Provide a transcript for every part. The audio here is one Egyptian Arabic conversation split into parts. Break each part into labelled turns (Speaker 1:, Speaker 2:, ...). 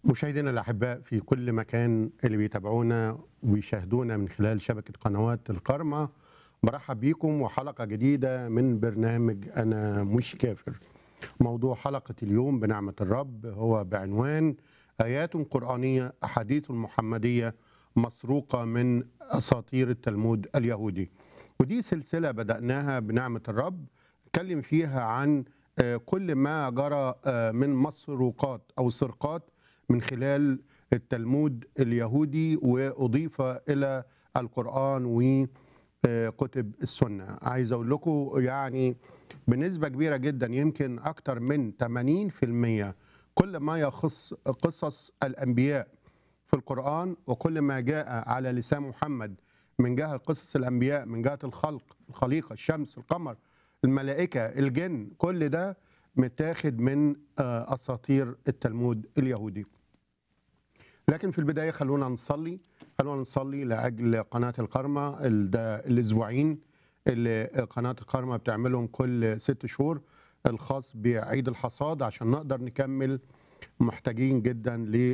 Speaker 1: مشاهدينا الأحباء في كل مكان اللي بيتابعونا ويشاهدونا من خلال شبكة قنوات القرمة برحب بيكم وحلقة جديدة من برنامج أنا مش كافر موضوع حلقة اليوم بنعمة الرب هو بعنوان آيات قرآنية أحاديث محمدية مسروقة من أساطير التلمود اليهودي ودي سلسلة بدأناها بنعمة الرب نتكلم فيها عن آه، كل ما جرى آه، من مسروقات أو سرقات من خلال التلمود اليهودي وأضيف إلى القرآن وكتب السنة عايز أقول لكم يعني بنسبة كبيرة جدا يمكن أكثر من 80% كل ما يخص قصص الأنبياء في القرآن وكل ما جاء على لسان محمد من جهة قصص الأنبياء من جهة الخلق الخليقة الشمس القمر الملائكة الجن كل ده متاخد من آه، أساطير التلمود اليهودي لكن في البداية خلونا نصلي خلونا نصلي لأجل قناة القرمة ال- ده الأسبوعين اللي قناة القرمة بتعملهم كل ست شهور الخاص بعيد الحصاد عشان نقدر نكمل محتاجين جدا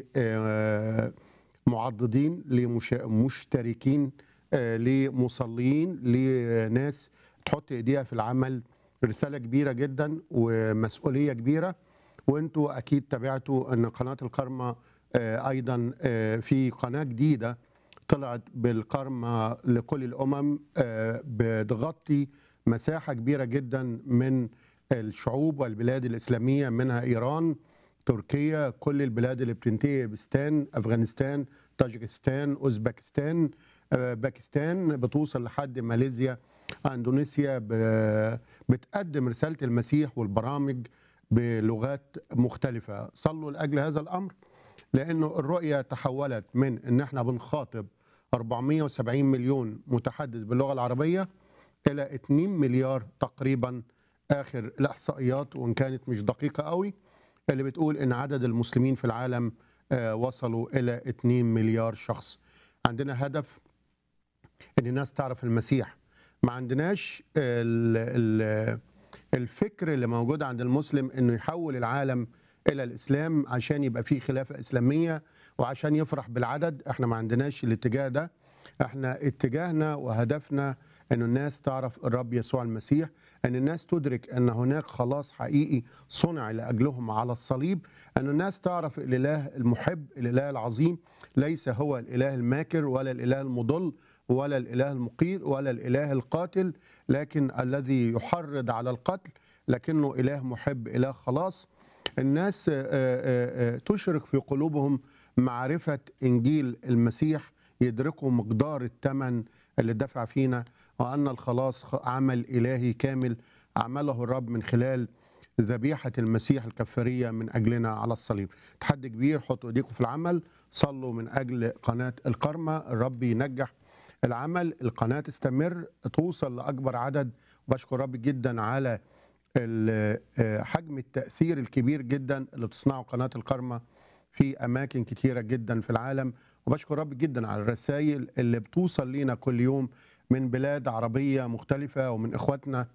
Speaker 1: لمعضدين لمشتركين آه، لمصلين لناس تحط ايديها في العمل رسالة كبيرة جدا ومسؤولية كبيرة وانتوا اكيد تابعتوا ان قناة القرمة آه، ايضا آه، في قناة جديدة طلعت بالقرمة لكل الامم آه، بتغطي مساحة كبيرة جدا من الشعوب والبلاد الاسلامية منها ايران تركيا كل البلاد اللي بتنتهي بستان افغانستان طاجكستان اوزبكستان آه، باكستان بتوصل لحد ماليزيا اندونيسيا ب- بتقدم رساله المسيح والبرامج بلغات مختلفه صلوا لاجل هذا الامر لانه الرؤيه تحولت من ان احنا بنخاطب 470 مليون متحدث باللغه العربيه الى 2 مليار تقريبا اخر الاحصائيات وان كانت مش دقيقه قوي اللي بتقول ان عدد المسلمين في العالم آه، وصلوا الى 2 مليار شخص عندنا هدف ان الناس تعرف المسيح ما عندناش ال ال الفكر اللي موجود عند المسلم انه يحول العالم الى الاسلام عشان يبقى فيه خلافه اسلاميه وعشان يفرح بالعدد احنا ما عندناش الاتجاه ده احنا اتجاهنا وهدفنا ان الناس تعرف الرب يسوع المسيح ان الناس تدرك ان هناك خلاص حقيقي صنع لاجلهم على الصليب ان الناس تعرف الاله المحب الاله العظيم ليس هو الاله الماكر ولا الاله المضل ولا الاله المقيت ولا الاله القاتل لكن الذي يحرض على القتل لكنه اله محب اله خلاص الناس آه، آه، آه، تشرك في قلوبهم معرفه انجيل المسيح يدركوا مقدار الثمن اللي دفع فينا وان الخلاص خ- عمل الهي كامل عمله الرب من خلال ذبيحه المسيح الكفاريه من اجلنا على الصليب تحدي كبير حطوا ايديكم في العمل صلوا من اجل قناه الكرمه الرب ينجح العمل القناه تستمر توصل لاكبر عدد بشكر رب جدا على ال- آه، حجم التاثير الكبير جدا اللي تصنعه قناه الكرمه في اماكن كتيره جدا في العالم وبشكر رب جدا على الرسائل اللي بتوصل لينا كل يوم من بلاد عربيه مختلفه ومن اخواتنا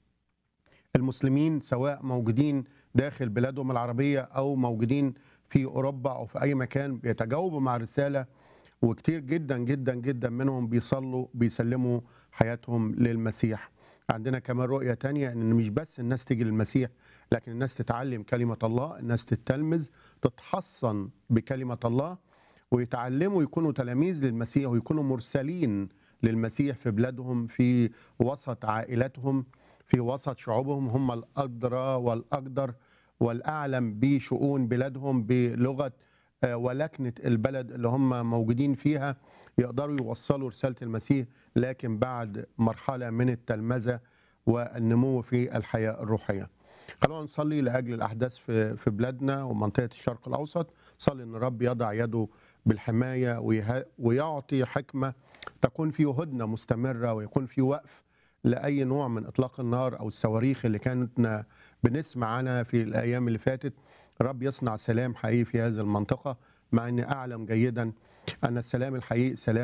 Speaker 1: المسلمين سواء موجودين داخل بلادهم العربيه او موجودين في اوروبا او في اي مكان بيتجاوبوا مع الرساله وكتير جدا جدا جدا منهم بيصلوا بيسلموا حياتهم للمسيح عندنا كمان رؤية تانية ان مش بس الناس تيجي للمسيح لكن الناس تتعلم كلمة الله الناس تتلمذ تتحصن بكلمة الله ويتعلموا يكونوا تلاميذ للمسيح ويكونوا مرسلين للمسيح في بلادهم في وسط عائلاتهم في وسط شعوبهم هم الأدرى والأقدر والأعلم بشؤون بلادهم بلغة آه، ولكنة البلد اللي هم موجودين فيها يقدروا يوصلوا رسالة المسيح لكن بعد مرحلة من التلمذة والنمو في الحياة الروحية خلونا نصلي لأجل الأحداث في في بلادنا ومنطقة الشرق الأوسط صلي أن الرب يضع يده بالحماية ويه- ويعطي حكمة تكون في هدنة مستمرة ويكون في وقف لأي نوع من إطلاق النار أو الصواريخ اللي كانت بنسمع عنها في الأيام اللي فاتت رب يصنع سلام حقيقي في هذه المنطقة مع أني أعلم جيدا أن السلام الحقيقي سلام